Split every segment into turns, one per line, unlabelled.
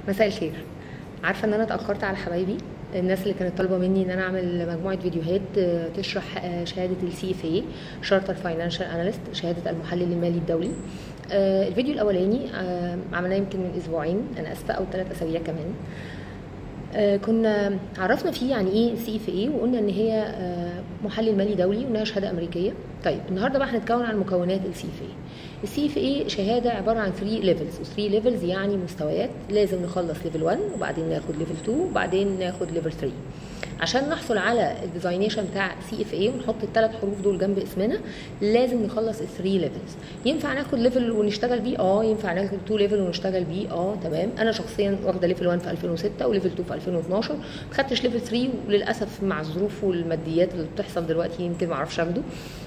مساء الخير عارفه ان انا اتاخرت على حبايبي الناس اللي كانت طالبه مني ان انا اعمل مجموعه فيديوهات آه، تشرح آه، شهاده السي اف اي شارتر فاينانشال اناليست شهاده المحلل المالي الدولي آه، الفيديو الاولاني آه، عملناه يمكن من اسبوعين انا اسفه او ثلاث اسابيع كمان آه، كنا عرفنا فيه يعني ايه سي اف اي وقلنا ان هي آه، محلل مالي دولي وانها شهاده امريكيه طيب النهارده بقى هنتكلم عن مكونات السي اف اي السي اف اي شهاده عباره عن 3 ليفلز و3 ليفلز يعني مستويات لازم نخلص ليفل 1 وبعدين ناخد ليفل 2 وبعدين ناخد ليفل 3 عشان نحصل على الديزاينيشن بتاع سي اف اي ونحط الثلاث حروف دول جنب اسمنا لازم نخلص ال 3 ليفلز ينفع ناخد ليفل ونشتغل بيه اه ينفع ناخد 2 ليفل ونشتغل بيه اه تمام انا شخصيا واخده ليفل 1 في 2006 وليفل 2 في 2012 ما خدتش ليفل 3 وللاسف مع الظروف والماديات اللي بتحصل دلوقتي يمكن ما اعرفش اخده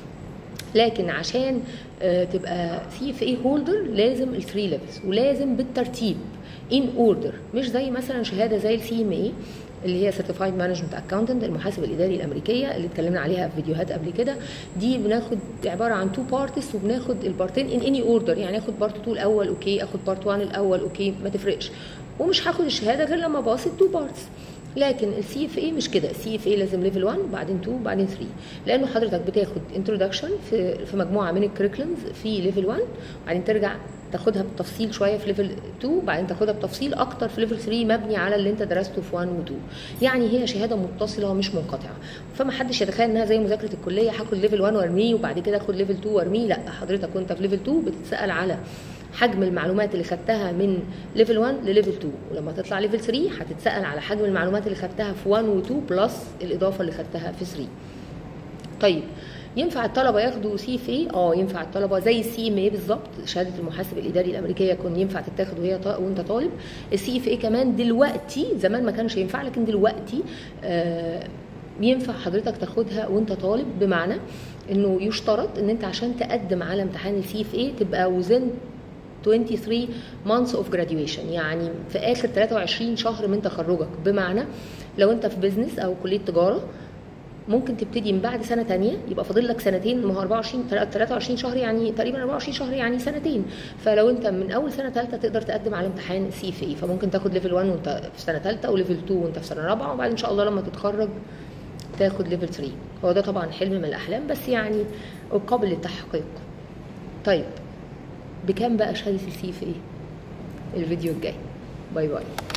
لكن عشان آه، تبقى سي اف اي هولدر لازم الثري ليفلز ولازم بالترتيب ان اوردر مش زي مثلا شهاده زي السي ام اي اللي هي سيرتيفايد مانجمنت اكاونتنت المحاسب الاداري الامريكيه اللي اتكلمنا عليها في فيديوهات قبل كده دي بناخد عباره عن تو بارتس وبناخد البارتين ان اني اوردر يعني اخد بارت 2 الاول اوكي اخد بارت 1 الاول اوكي ما تفرقش ومش هاخد الشهاده غير لما باص التو بارتس لكن السي اف اي مش كده السي اف اي لازم ليفل 1 بعدين 2 بعدين 3 لانه حضرتك بتاخد انتروداكشن في في مجموعه من الكريكولمز في ليفل 1 بعدين ترجع تاخدها بالتفصيل شويه في ليفل 2 بعدين تاخدها بتفصيل اكتر في ليفل 3 مبني على اللي انت درسته في 1 و2 يعني هي شهاده متصله مش منقطعه فما حدش يتخيل انها زي مذاكره الكليه هاخد ليفل 1 وارميه وبعد كده اخد ليفل 2 وارميه لا حضرتك وانت في ليفل 2 بتتسال على حجم المعلومات اللي خدتها من ليفل 1 لليفل 2 ولما تطلع ليفل 3 هتتسال على حجم المعلومات اللي خدتها في 1 و2 بلس الاضافه اللي خدتها في 3 طيب ينفع الطلبه ياخدوا سي اف اي اه ينفع الطلبه زي السي ام اي بالظبط شهاده المحاسب الاداري الامريكيه كان ينفع تتاخد وهي ط- وانت طالب السي اف اي كمان دلوقتي زمان ما كانش ينفع لكن دلوقتي آه ينفع حضرتك تاخدها وانت طالب بمعنى انه يشترط ان انت عشان تقدم على امتحان السي اف اي تبقى وزن 23 months of graduation يعني في اخر 23 شهر من تخرجك بمعنى لو انت في بزنس او كليه تجاره ممكن تبتدي من بعد سنه تانية يبقى فاضل لك سنتين ما هو 24 23 شهر يعني تقريبا 24 شهر يعني سنتين فلو انت من اول سنه ثالثه تقدر تقدم على امتحان سي في فممكن تاخد ليفل 1 وانت في سنه ثالثه وليفل 2 وانت في سنه رابعه وبعدين ان شاء الله لما تتخرج تاخد ليفل 3 هو ده طبعا حلم من الاحلام بس يعني قابل للتحقيق طيب بكام بقى شهاده السي في الفيديو الجاي باي باي